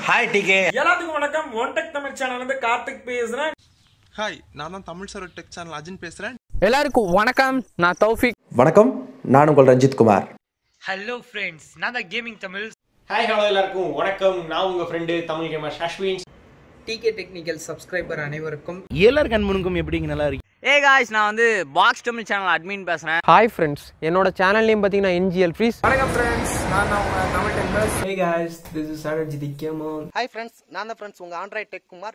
hi decay எல்லாத்துக்கும் வணக்கம் one tech Tamil channel இருந்து கார்த்திக் பேசுறேன் ஹாய் நான் தான் Tamil server tech channel Ajin பேசுகிறேன் எல்லாருக்கும் வணக்கம் நான் தௌஃபிக் வணக்கம் நான் உங்கள் ரஞ்சித் குமார் ஹலோ ஃப்ரெண்ட்ஸ் நான் தான் கேமிங் தமிழ் ஹாய் ஹலோ எல்லாருக்கும் வணக்கம் நான் உங்க friend Tamil gamer Ashwin DK technical subscriber அனைவருக்கும் எல்லார் கண்முனுக்கும் எப்படிங்க நல்லா இருக்கு ஏ காய்ஸ் நான் வந்து பாக்ஸ் தமிழ் சேனல் அட்மின் பேசுகிறேன் ஹாய் ஃப்ரெண்ட்ஸ் என்னோட சேனல் நேம் பார்த்தீங்கன்னா என்ஜிஎல் ஃப்ரீஸ் ஹாய் ஃப்ரெண்ட்ஸ் நான் தான் ஃப்ரெண்ட்ஸ் உங்கள் ஆண்ட்ராய்ட் டெக் குமார்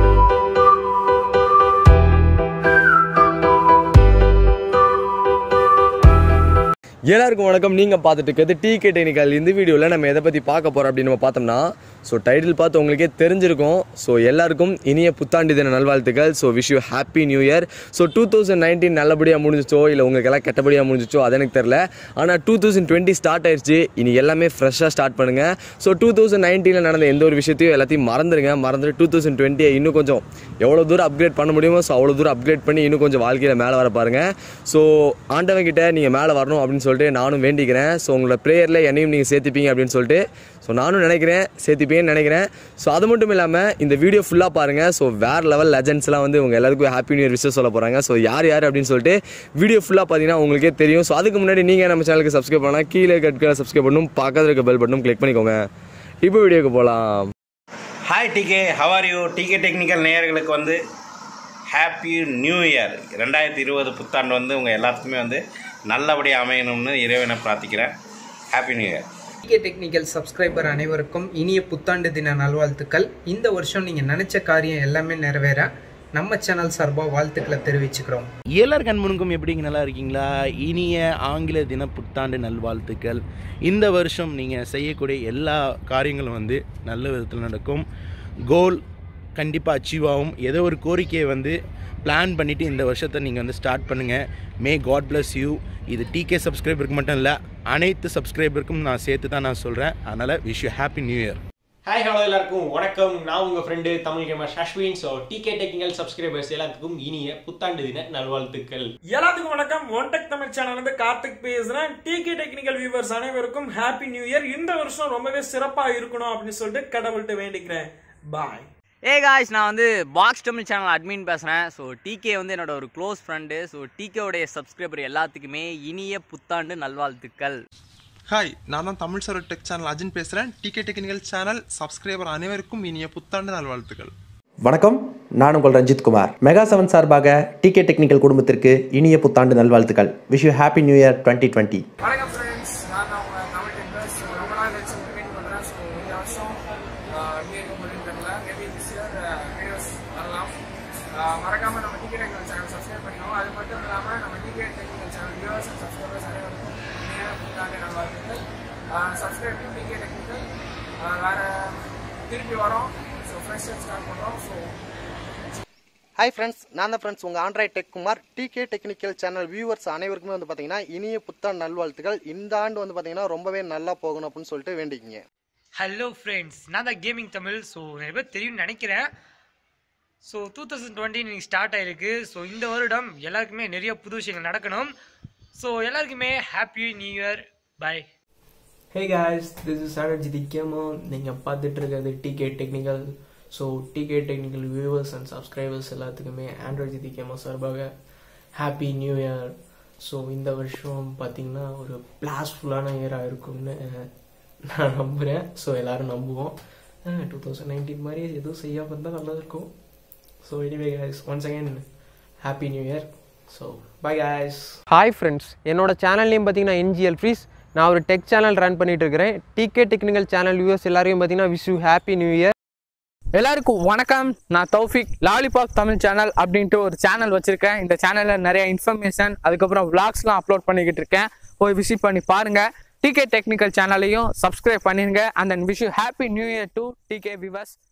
எல்லாருக்கும் வணக்கம் நீங்கள் பார்த்துட்டு இருக்கிறது டி கே டெக்னிக்கல் இந்த வீடியோவில் நம்ம எதை பற்றி பார்க்க போகிறோம் அப்படின்னு நம்ம பார்த்தோம்னா ஸோ டைட்டில் பார்த்து உங்களுக்கே தெரிஞ்சிருக்கும் ஸோ எல்லாருக்கும் இனிய புத்தாண்டு தின நல்வாழ்த்துக்கள் so wish you happy new year so two thousand nineteen நல்லபடியாக முடிஞ்சிச்சோ இல்லை உங்களுக்கு எல்லாம் கெட்டபடியாக முடிஞ்சிச்சோ அது எனக்கு தெரில ஆனால் டூ தௌசண்ட் டுவெண்ட்டி ஸ்டார்ட் ஆயிடுச்சு இனி எல்லாமே ஃப்ரெஷ்ஷாக ஸ்டார்ட் பண்ணுங்கள் ஸோ டூ தௌசண்ட் நைன்டீனில் நடந்த எந்த ஒரு விஷயத்தையும் எல்லாத்தையும் மறந்துடுங்க மறந்துட்டு டூ தௌசண்ட் டுவெண்ட்டியை இன்னும் கொஞ்சம் எவ்வளோ தூரம் அப்கிரேட் பண்ண முடியுமோ ஸோ அவ்வளோ தூரம் அப்கிரேட் பண்ணி இன்னும் கொஞ்சம் வாழ்க்கையில் மேலே வர பாருங்கள் ஸோ ஆண்டவன் கிட்ட நீங்கள் மேலே வரணும் அப்படின்னு சொல்லிட்டு நானும் வேண்டிக்கிறேன் ஸோ உங்களோட ப்ரேயரில் என்னையும் நீங்கள் சேர்த்துப்பீங்க அப்படின்னு சொல்லிட்டு ஸோ நானும் நினைக்கிறேன் சேர்த்துப்பீங்கன்னு நினைக்கிறேன் ஸோ அது மட்டும் இல்லாமல் இந்த வீடியோ ஃபுல்லாக பாருங்கள் ஸோ வேறு லெவல் லெஜண்ட்ஸ்லாம் வந்து உங்கள் எல்லாருக்கும் ஹாப்பி நியூ இயர் விஷயம் சொல்ல போகிறாங்க ஸோ யார் யார் அப்படின்னு சொல்லிட்டு வீடியோ ஃபுல்லாக பார்த்தீங்கன்னா உங்களுக்கே தெரியும் ஸோ அதுக்கு முன்னாடி நீங்கள் நம்ம சேனலுக்கு சப்ஸ்கிரைப் பண்ணால் கீழே கட்களை சப்ஸ்கிரைப் பண்ணணும் பக்கத்தில் இருக்க பெல் பட்டனும் கிளிக் பண்ணிக்கோங்க இப்போ வீடியோக்கு போகலாம் hi DK how are you DK technical நேயர்களுக்கு வந்து ஹாப்பி நியூ இயர் ரெண்டாயிரத்தி இருபது புத்தாண்டு வந்து உங்கள் எல்லாத்துக்குமே வந்து நல்லபடியாக அமையணும்னு இறைவனை பிரார்த்திக்கிறேன் happy new year DK technical subscriber அனைவருக்கும் இனிய புத்தாண்டு தின நல்வாழ்த்துக்கள் இந்த வருஷம் நீங்கள் நினச்ச காரியம் எல்லாமே நிறைவேற நம்ம சேனல் சார்பாக வாழ்த்துக்களை தெரிவிச்சுக்கிறோம் எல்லார் கண்முனுக்கும் எப்படிங்க நல்லா இருக்கீங்களா இனிய ஆங்கில தின புத்தாண்டு நல்வாழ்த்துக்கள் இந்த வருஷம் நீங்கள் செய்யக்கூடிய எல்லா காரியங்களும் வந்து நல்ல விதத்தில் நடக்கும் கோல் கண்டிப்பாக அச்சீவ் ஆகும் ஏதோ ஒரு கோரிக்கையை வந்து பிளான் பண்ணிவிட்டு இந்த வருஷத்தை நீங்கள் வந்து ஸ்டார்ட் பண்ணுங்கள் மே காட் bless யூ இது டிகே சப்ஸ்கிரைபருக்கு மட்டும் இல்லை அனைத்து சப்ஸ்கிரைபருக்கும் நான் சேர்த்து தான் நான் சொல்கிறேன் அதனால் wish you happy new year hi hello எல்லாருக்கும் வணக்கம் நான் உங்க friend Tamil gamer Ashwin so DK technical subscribers எல்லாத்துக்கும் இனிய புத்தாண்டு தின நல்வாழ்த்துக்கள் எல்லாத்துக்கும் வணக்கம் ஒன் டெக் தமிழ் சேனல் இருந்து கார்த்திக் பேசுறேன் டிகே டெக்னிக்கல் வியூவர்ஸ் அனைவருக்கும் ஹாப்பி நியூ இயர் இந்த வருஷம் ரொம்பவே சிறப்பா இருக்கணும் அப்படின்னு சொல்லிட்டு கடவுள்கிட்ட வேண்டிக்கிறேன் பாய் ஏ காய்ஸ் நான் வந்து பாக்ஸ் தமிழ் சேனல் அட்மின் பேசுகிறேன் ஸோ டிகே வந்து என்னோட ஒரு க்ளோஸ் ஃப்ரெண்டு ஸோ டிகேவுடைய சப்ஸ்கிரைபர் எல்லாத்துக்குமே இனிய புத்தாண்டு நல்வாழ்த்துக்கள் ஹாய் நான் தான் Tamil server tech channel Ajin பேசுகிறேன் டிகே டெக்னிக்கல் சேனல் சப்ஸ்கிரைபர் அனைவருக்கும் இனிய புத்தாண்டு நல்வாழ்த்துக்கள் வணக்கம் நான் உங்கள் ரஞ்சித் குமார் மெகா செவன் சார்பாக டிகே டெக்னிக்கல் குடும்பத்திற்கு இனிய புத்தாண்டு நல்வாழ்த்துக்கள் wish you happy new year twenty twenty வணக்கம் ஃப்ரெண்ட்ஸ் நான் தான் உங்கள் தமிழ் டெம்பர்ஸ் ரொம்ப நாள் கழிச்சு மீட் பண்ணுறேன் ஸோ இந்த வருஷம் எப்படி இருக்க போகுதுன்னு தெரியல மேபி திஸ் இயர் வீடியோஸ் வரலாம் ஆஹ் மறக்காம நம்ம டிகே டெக்னிக்கல் சேனல் சப்ஸ்கிரைப் பண்ணிக்கணும் அது மட்டும் இல்லாமல் நம்ம DK technical channel viewers and subscribers அனைவருக்கும் இனிய புத்தாண்டு நல்வாழ்த்துக்கள் சப்ஸ்கிரைப் டு டிகே டெக்னிக்கல் வேறு திருப்பி வரோம் ஸோ ஃப்ரெஷ் ஸ்டார்ட் பண்ணுறோம் ஸோ ஹாய் ஃப்ரெண்ட்ஸ் நான் தான் ஃப்ரெண்ட்ஸ் உங்கள் Android tech Kumar DK technical channel viewers அனைவருக்குமே வந்து பார்த்தீங்கன்னா இனிய புத்தாண்டு நல்வாழ்த்துக்கள் இந்த ஆண்டு வந்து பார்த்தீங்கன்னா ரொம்பவே நல்லா போகணும் அப்படின்னு சொல்லிட்டு வேண்டிக்கிங்க ஹலோ ஃப்ரெண்ட்ஸ் நான் தான் கேமிங் தமிழ் ஸோ நிறைய பேர் தெரியும்னு நினைக்கிறேன் ஸோ டூ தௌசண்ட் டுவெண்ட்டி நீங்கள் ஸ்டார்ட் ஆயிருக்கு ஸோ இந்த வருடம் எல்லாருக்குமே நிறைய புது விஷயங்கள் நடக்கணும் ஸோ எல்லாருக்குமே happy new year bye hey guys this is Sarajit Ikemo நீங்கள் பார்த்துட்டு இருக்கிறது DK technical so DK technical viewers and subscribers எல்லாத்துக்குமே ஆண்ட்ராய்ட் ஜிதிக்கேமோ சார்பாக ஹாப்பி நியூ இயர் ஸோ இந்த வருஷம் பார்த்தீங்கன்னா ஒரு பிளாஸ்ஃபுல்லான இயராக இருக்கும்னு நான் நம்புகிறேன் ஸோ எல்லாரும் நம்புவோம் டூ தௌசண்ட் நைன்டீன் மாதிரி எதுவும் செய்யாமல் இருந்தால் நல்லா இருக்கும் so anyway guys once again happy new year so bye guys hi friends என்னோட சேனல் நேம் பார்த்தீங்கன்னா என்ஜிஎல் ஃப்ரீஸ் நான் ஒரு டெக் சேனல் ரன் பண்ணிட்டு இருக்கிறேன் டிகே டெக்னிக்கல் சேனல் வியூவர்ஸ் எல்லாரையும் பார்த்தீங்கன்னா wish you happy new year எல்லாருக்கும் வணக்கம் நான் தௌஃபிக் லாலிபாப் தமிழ் சேனல் அப்படின்ட்டு ஒரு சேனல் வச்சிருக்கேன் இந்த சேனலில் நிறைய இன்ஃபர்மேஷன் அதுக்கப்புறம் vlogsலாம் அப்லோட் பண்ணிக்கிட்டு இருக்கேன் போய் விசிட் பண்ணி பாருங்க டிகே டெக்னிக்கல் சேனலையும் சப்ஸ்கிரைப் பண்ணிருங்க and then wish you happy new year to DK viewers